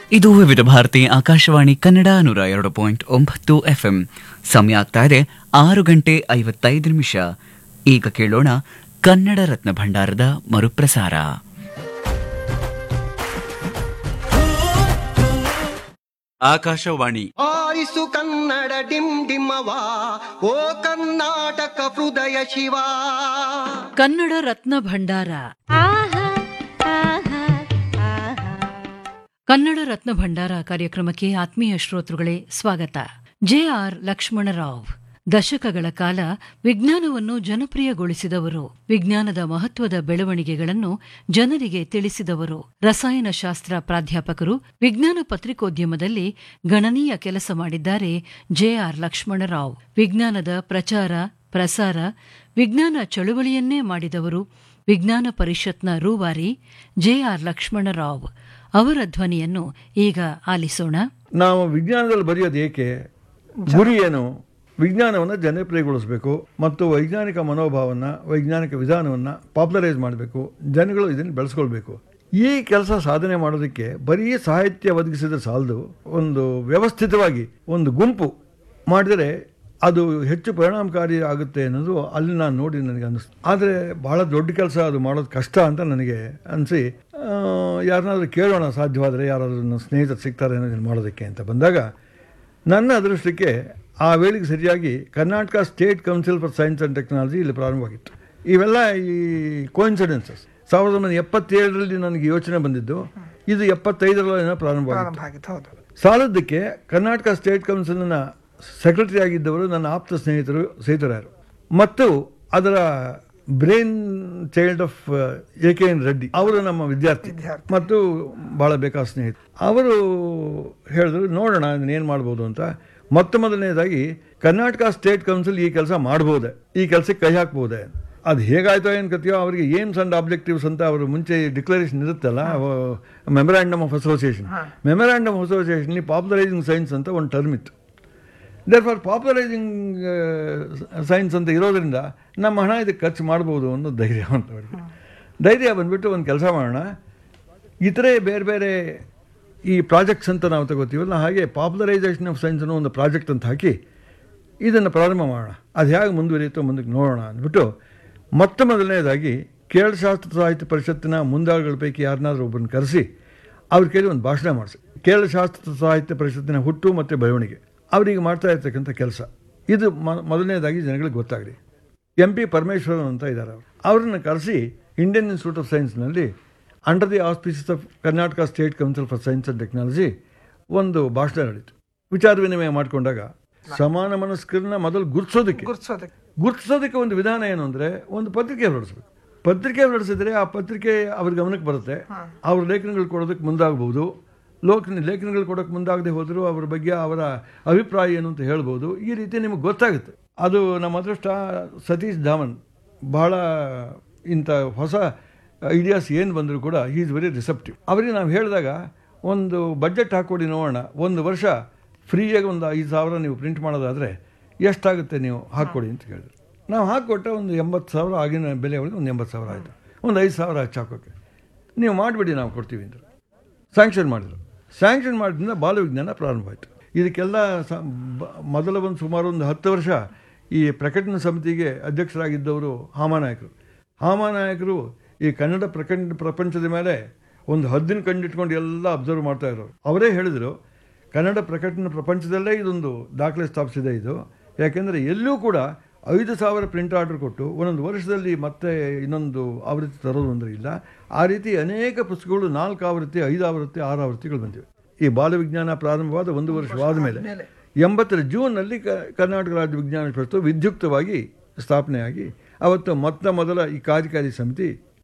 ಇದು ವಿವಿಧ ಭಾರತಿ ಆಕಾಶವಾಣಿ ಕನ್ನಡ ನೂರ ಎರಡು ಪಾಯಿಂಟ್ ಒಂಬತ್ತು ಎಫ್ಎಂ ಸಮಯ ಆಗ್ತಾ ಇದೆ ಆರು ಗಂಟೆ ಐವತ್ತೈದು ನಿಮಿಷ ಈಗ ಕೇಳೋಣ ಕನ್ನಡ ರತ್ನ ಭಂಡಾರದ ಮರುಪ್ರಸಾರ ಆಕಾಶವಾಣಿ ಆರಿಸು ಕನ್ನಡ ಡಿಮ್ ಡಿಮ್ಮವ ಓ ಕರ್ನಾಟಕ ಹೃದಯ ಶಿವ ಕನ್ನಡ ರತ್ನ ಭಂಡಾರ ಕನ್ನಡ ರತ್ನ ಭಂಡಾರ ಕಾರ್ಯಕ್ರಮಕ್ಕೆ ಆತ್ಮೀಯ ಶ್ರೋತೃಗಳೇ ಸ್ವಾಗತ ಜೆಆರ್ ಲಕ್ಷ್ಮಣರಾವ್ ದಶಕಗಳ ಕಾಲ ವಿಜ್ಞಾನವನ್ನು ಜನಪ್ರಿಯಗೊಳಿಸಿದವರು ವಿಜ್ಞಾನದ ಮಹತ್ವದ ಬೆಳವಣಿಗೆಗಳನ್ನು ಜನರಿಗೆ ತಿಳಿಸಿದವರು ರಸಾಯನಶಾಸ್ತ್ರ ಪ್ರಾಧ್ಯಾಪಕರು ವಿಜ್ಞಾನ ಪತ್ರಿಕೋದ್ಯಮದಲ್ಲಿ ಗಣನೀಯ ಕೆಲಸ ಮಾಡಿದ್ದಾರೆ ಜೆಆರ್ ಲಕ್ಷ್ಮಣರಾವ್ ವಿಜ್ಞಾನದ ಪ್ರಚಾರ ಪ್ರಸಾರ ವಿಜ್ಞಾನ ಚಳುವಳಿಯನ್ನೇ ಮಾಡಿದವರು ವಿಜ್ಞಾನ ಪರಿಷತ್ನ ರೂವಾರಿ ಜೆಆರ್ ಲಕ್ಷ್ಮಣರಾವ್ ಅವರ ಧ್ವನಿಯನ್ನು ಈಗ ಆಲಿಸೋಣ ನಾವು ವಿಜ್ಞಾನದಲ್ಲಿ ಬರೆಯೋದು ಏಕೆ ಗುರಿ ಏನು ವಿಜ್ಞಾನವನ್ನು ಜನಪ್ರಿಯಗೊಳಿಸಬೇಕು ಮತ್ತು ವೈಜ್ಞಾನಿಕ ಮನೋಭಾವವನ್ನು ವೈಜ್ಞಾನಿಕ ವಿಧಾನವನ್ನು ಪಾಪ್ಯುಲರೈಸ್ ಮಾಡಬೇಕು ಜನಗಳು ಇದನ್ನು ಬೆಳೆಸ್ಕೊಳ್ಬೇಕು ಈ ಕೆಲಸ ಸಾಧನೆ ಮಾಡೋದಕ್ಕೆ ಬರೀ ಸಾಹಿತ್ಯ ಒದಗಿಸಿದ್ರೆ ಸಾಲದು ಒಂದು ವ್ಯವಸ್ಥಿತವಾಗಿ ಒಂದು ಗುಂಪು ಮಾಡಿದರೆ ಅದು ಹೆಚ್ಚು ಪರಿಣಾಮಕಾರಿ ಆಗುತ್ತೆ ಅನ್ನೋದು ಅಲ್ಲಿ ನಾನು ನೋಡಿ ನನಗೆ ಅನ್ನಿಸ್ತು ಆದರೆ ಭಾಳ ದೊಡ್ಡ ಕೆಲಸ ಅದು ಮಾಡೋದು ಕಷ್ಟ ಅಂತ ನನಗೆ ಅನಿಸಿ ಯಾರನ್ನಾದ್ರೂ ಕೇಳೋಣ ಸಾಧ್ಯವಾದರೆ ಯಾರಾದರೂ ನನ್ನ ಸ್ನೇಹಿತರು ಸಿಗ್ತಾರೆ ಅನ್ನೋದನ್ನು ಮಾಡೋದಕ್ಕೆ ಅಂತ ಬಂದಾಗ ನನ್ನ ಅದೃಷ್ಟಕ್ಕೆ ಆ ವೇಳೆಗೆ ಸರಿಯಾಗಿ Karnataka state council for science and technology ಇಲ್ಲಿ ಪ್ರಾರಂಭವಾಗಿತ್ತು ಇವೆಲ್ಲ ಈ ಕೋಇನ್ಸಿಡೆನ್ಸಸ್ ಸಾವಿರದ ಒಂಬೈನೂರ ಎಪ್ಪತ್ತೇಳರಲ್ಲಿ ನನಗೆ ಯೋಚನೆ ಬಂದಿದ್ದು ಇದು ಎಪ್ಪತ್ತೈದರಲ್ಲಿ ಪ್ರಾರಂಭವಾಗಿತ್ತು ಆಗಿತ್ತು ಹೌದು ಸಾಲದ್ದಕ್ಕೆ ಕರ್ನಾಟಕ ಸ್ಟೇಟ್ ಕೌನ್ಸಿಲ್ನ ಸೆಕ್ರೆಟರಿ ಆಗಿದ್ದವರು ನನ್ನ ಆಪ್ತ ಸ್ನೇಹಿತರು ಸೇತುರಾಯರು ಮತ್ತು ಅದರ brain child of A K N Reddy ಅವರು ನಮ್ಮ ವಿದ್ಯಾರ್ಥಿ ವಿದ್ಯಾರ್ಥಿ. ಮತ್ತು ಭಾಳ ಬೇಕಾದ ಸ್ನೇಹಿತರು ಅವರು ಹೇಳಿದ್ರು ನೋಡೋಣ ಏನು ಮಾಡ್ಬೋದು ಅಂತ ಮೊತ್ತ ಮೊದಲನೇದಾಗಿ ಕರ್ನಾಟಕ ಸ್ಟೇಟ್ ಕೌನ್ಸಿಲ್ ಈ ಕೆಲಸ ಮಾಡ್ಬೋದೆ ಈ ಕೆಲಸಕ್ಕೆ ಕೈ ಹಾಕ್ಬೋದೆ ಅದು ಹೇಗಾಯ್ತೋ ಏನು ಕಥೆಯೋ ಅವರಿಗೆ ಏಮ್ಸ್ ಅಂಡ್ ಆಬ್ಜೆಕ್ಟಿವ್ಸ್ ಅಂತ ಅವರು ಮುಂಚೆ ಡಿಕ್ಲರೇಷನ್ ಇರುತ್ತಲ್ಲ memorandum of association memorandum of ಅಸೋಸಿಯೇಷನ್ಲಿ ಪಾಪ್ಯುಲರೈಸಿಂಗ್ ಸೈನ್ಸ್ ಅಂತ ಒಂದು ಟರ್ಮ್ ಇತ್ತು ದೇರ್ ಫಾರ್ ಪಾಪ್ಯುಲರೈಸಿಂಗ್ ಸೈನ್ಸ್ ಅಂತ ಇರೋದ್ರಿಂದ ನಮ್ಮ ಹಣ ಇದಕ್ಕೆ ಖರ್ಚು ಮಾಡ್ಬೋದು ಅನ್ನೋ ಧೈರ್ಯ ಅಂತ ಅವ್ರಿಗೆ ಧೈರ್ಯ ಬಂದ್ಬಿಟ್ಟು ಒಂದು ಕೆಲಸ ಮಾಡೋಣ ಇತರೆ ಬೇರೆ ಬೇರೆ ಈ ಪ್ರಾಜೆಕ್ಟ್ಸ್ ಅಂತ ನಾವು ತಗೋತೀವಲ್ಲ ಹಾಗೆ ಪಾಪ್ಯುಲರೈಸೇಷನ್ ಆಫ್ ಸೈನ್ಸ್ ಅನ್ನೋ ಒಂದು ಪ್ರಾಜೆಕ್ಟ್ ಅಂತ ಹಾಕಿ ಇದನ್ನು ಪ್ರಾರಂಭ ಮಾಡೋಣ ಅದು ಹೇಗೆ ಮುಂದುವರಿಯುತ್ತೋ ಮುಂದಕ್ಕೆ ನೋಡೋಣ ಅಂದ್ಬಿಟ್ಟು ಮೊತ್ತ ಮೊದಲನೇದಾಗಿ ಕೇರಳ ಶಾಸ್ತ್ರ ಸಾಹಿತ್ಯ ಪರಿಷತ್ತಿನ ಮುಂದಾಳುಗಳ ಪೈಕಿ ಯಾರನ್ನಾದ್ರೂ ಒಬ್ಬರನ್ನ ಕರೆಸಿ ಅವ್ರ ಕೈಲಿ ಒಂದು ಭಾಷಣ ಮಾಡಿಸಿ ಕೇರಳ ಶಾಸ್ತ್ರ ಸಾಹಿತ್ಯ ಪರಿಷತ್ತಿನ ಹುಟ್ಟು ಮತ್ತು ಬೆಳವಣಿಗೆ ಅವರಿಗೆ ಮಾಡ್ತಾ ಇರ್ತಕ್ಕಂಥ ಕೆಲಸ ಇದು ಮ- ಮೊದಲನೇದಾಗಿ ಜನಗಳಿಗೆ ಗೊತ್ತಾಗಲಿ ಎಂ ಪಿ ಪರಮೇಶ್ವರನ್ ಅಂತ ಇದ್ದಾರೆ ಅವರು ಅವ್ರನ್ನ ಕರೆಸಿ ಇಂಡಿಯನ್ ಇನ್ಸ್ಟಿಟ್ಯೂಟ್ ಆಫ್ ಸೈನ್ಸ್ನಲ್ಲಿ under the auspices of Karnataka state council for science and technology ಒಂದು ಭಾಷಣ ನಡೀತು ವಿಚಾರ ವಿನಿಮಯ ಮಾಡಿಕೊಂಡಾಗ ಸಮಾನ ಮನಸ್ಕರನ್ನ ಮೊದಲು ಗುರುತಿಸೋದಕ್ಕೆ ಗುರ್ಸೋದಕ್ಕೆ ಗುರುತಿಸೋದಕ್ಕೆ ಒಂದು ವಿಧಾನ ಏನು ಅಂದರೆ ಒಂದು ಪತ್ರಿಕೆ ಹೊರಡಿಸ್ಬೇಕು ಪತ್ರಿಕೆ ಹೊರಡಿಸಿದ್ರೆ ಆ ಪತ್ರಿಕೆ ಅವ್ರ ಗಮನಕ್ಕೆ ಬರುತ್ತೆ ಅವ್ರ ಲೇಖನಗಳು ಕೊಡೋದಕ್ಕೆ ಮುಂದಾಗ್ಬೋದು ಲೋಕ ಲೇಖನಗಳು ಕೊಡೋಕ್ಕೆ ಮುಂದಾಗದೆ ಹೋದರೂ ಅವ್ರ ಬಗ್ಗೆ ಅವರ ಅಭಿಪ್ರಾಯ ಏನು ಅಂತ ಹೇಳ್ಬೋದು ಈ ರೀತಿ ನಿಮಗೆ ಗೊತ್ತಾಗುತ್ತೆ ಅದು ನಮ್ಮ ಅದೃಷ್ಟ ಸತೀಶ್ ಧಾಮನ್ ಬಹಳ ಇಂಥ ಹೊಸ ಐಡಿಯಾಸ್ ಏನು ಬಂದರೂ ಕೂಡ ಹೀ ಇಸ್ ವೆರಿ ರಿಸೆಪ್ಟಿವ್ ಅವರಿಗೆ ನಾವು ಹೇಳಿದಾಗ ಒಂದು ಬಡ್ಜೆಟ್ ಹಾಕ್ಕೊಡಿ ನೋಡೋಣ ಒಂದು ವರ್ಷ ಫ್ರೀಯಾಗಿ ಒಂದು ಐದು ಸಾವಿರ ನೀವು ಪ್ರಿಂಟ್ ಮಾಡೋದಾದರೆ ಎಷ್ಟಾಗುತ್ತೆ ನೀವು ಹಾಕ್ಕೊಡಿ ಅಂತ ಕೇಳಿದ್ರು ನಾವು ಹಾಕ್ಕೊಟ್ಟೆ ಒಂದು ಎಂಬತ್ತು ಸಾವಿರ ಆಗಿನ ಬೆಲೆ ಒಳಗೆ ಒಂದು ಎಂಬತ್ತು ಸಾವಿರ ಆಯಿತು ಒಂದು ಐದು ಸಾವಿರ ಹಚ್ಚಿ ಹಾಕೋಕ್ಕೆ ನೀವು ಮಾಡಿಬಿಡಿ ನಾವು ಕೊಡ್ತೀವಿ ಅಂದರು ಸ್ಯಾಂಕ್ಷನ್ ಮಾಡಿದರು ಸ್ಯಾಂಕ್ಷನ್ ಮಾಡಿದ್ರಿಂದ ಬಾಲವಿಜ್ಞಾನ ಪ್ರಾರಂಭ ಆಯಿತು ಇದಕ್ಕೆಲ್ಲ ಸ ಬ- ಮೊದಲ ಒಂದು ಸುಮಾರು ಒಂದು ಹತ್ತು ವರ್ಷ ಈ ಪ್ರಕಟಣಾ ಸಮಿತಿಗೆ ಅಧ್ಯಕ್ಷರಾಗಿದ್ದವರು ಹಾಮಾನಾಯಕರು ಹಾಮಾನಾಯಕರು ಈ ಕನ್ನಡ ಪ್ರಕಟ ಪ್ರಪಂಚದ ಮೇಲೆ ಒಂದು ಹದ್ದಿನ ಕಂಡಿಟ್ಕೊಂಡು ಎಲ್ಲ ಅಬ್ಸರ್ವ್ ಮಾಡ್ತಾ ಇರೋರು ಅವರೇ ಹೇಳಿದರು ಕನ್ನಡ ಪ್ರಕಟಣೆ ಪ್ರಪಂಚದಲ್ಲೇ ಇದೊಂದು ದಾಖಲೆ ಸ್ಥಾಪಿಸಿದೆ ಇದು ಯಾಕೆಂದರೆ ಎಲ್ಲೂ ಕೂಡ ಐದು ಸಾವಿರ ಪ್ರಿಂಟ್ ಆರ್ಡರ್ ಕೊಟ್ಟು ಒಂದೊಂದು ವರ್ಷದಲ್ಲಿ ಮತ್ತೆ ಇನ್ನೊಂದು ಆವೃತ್ತಿ ತರೋದು ಅಂದರೆ ಇಲ್ಲ ಆ ರೀತಿ ಅನೇಕ ಪುಸ್ತಕಗಳು ನಾಲ್ಕು ಆವೃತ್ತಿ ಐದು ಆವೃತ್ತಿ ಆರು ಆವೃತ್ತಿಗಳು ಬಂದಿವೆ ಈ ಬಾಲವಿಜ್ಞಾನ ಪ್ರಾರಂಭವಾದ ಒಂದು ವರ್ಷವಾದ ಮೇಲೆ ಎಂಬತ್ತರ ಜೂನ್ನಲ್ಲಿ ಕ ಕರ್ನಾಟಕ ರಾಜ್ಯ ವಿಜ್ಞಾನ ಪರಿಷತ್ತು ವಿದ್ಯುಕ್ತವಾಗಿ ಸ್ಥಾಪನೆಯಾಗಿ ಅವತ್ತು ಮೊತ್ತ ಮೊದಲ ಈ ಕಾರ್ಯಕಾರಿ ಸಮಿತಿ